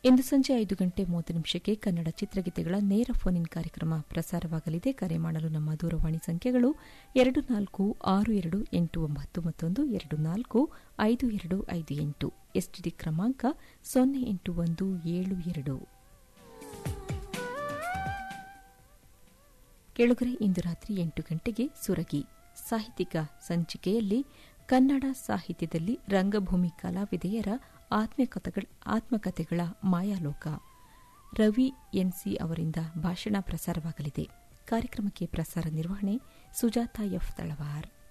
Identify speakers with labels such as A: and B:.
A: ಇಂದು ಸಂಜೆ ಐದು ಗಂಟೆ ಮೂವತ್ತು ನಿಮಿಷಕ್ಕೆ ಕನ್ನಡ ಚಿತ್ರಗೀತೆಗಳ ನೇರ ಫೋನ್ ಇನ್ ಕಾರ್ಯಕ್ರಮ ಪ್ರಸಾರವಾಗಲಿದೆ ಕರೆ ಮಾಡಲು ನಮ್ಮ ದೂರವಾಣಿ ಸಂಖ್ಯೆಗಳು ಎರಡು ನಾಲ್ಕು ಆರು ಎರಡು ಎಂಟು ಒಂಬತ್ತು ಮತ್ತೊಂದು ಎರಡು ನಾಲ್ಕು ಐದು ಎರಡು ಐದು ಎಂಟು ಎಸ್ಟಿಡಿ ಕ್ರಮಾಂಕ ಸೊನ್ನೆ ಎಂಟು ಒಂದು ಏಳು ಎರಡು ಕೆಳಗರೆ ಇಂದು ರಾತ್ರಿ ಎಂಟು ಗಂಟೆಗೆ ಸುರಗಿ ಸಾಹಿತ್ಯಿಕ ಸಂಚಿಕೆಯಲ್ಲಿ ಕನ್ನಡ ಸಾಹಿತ್ಯದಲ್ಲಿ ರಂಗಭೂಮಿ ಕಲಾವಿದೆಯರ ಆತ್ಮಕಥೆಗಳ ಮಾಯಾಲೋಕ ರವಿ ಎನ್ಸಿ ಅವರಿಂದ ಭಾಷಣ ಪ್ರಸಾರವಾಗಲಿದೆ ಕಾರ್ಯಕ್ರಮಕ್ಕೆ ಪ್ರಸಾರ ನಿರ್ವಹಣೆ ಸುಜಾತ ಎಫ್ ತಳವಾರ್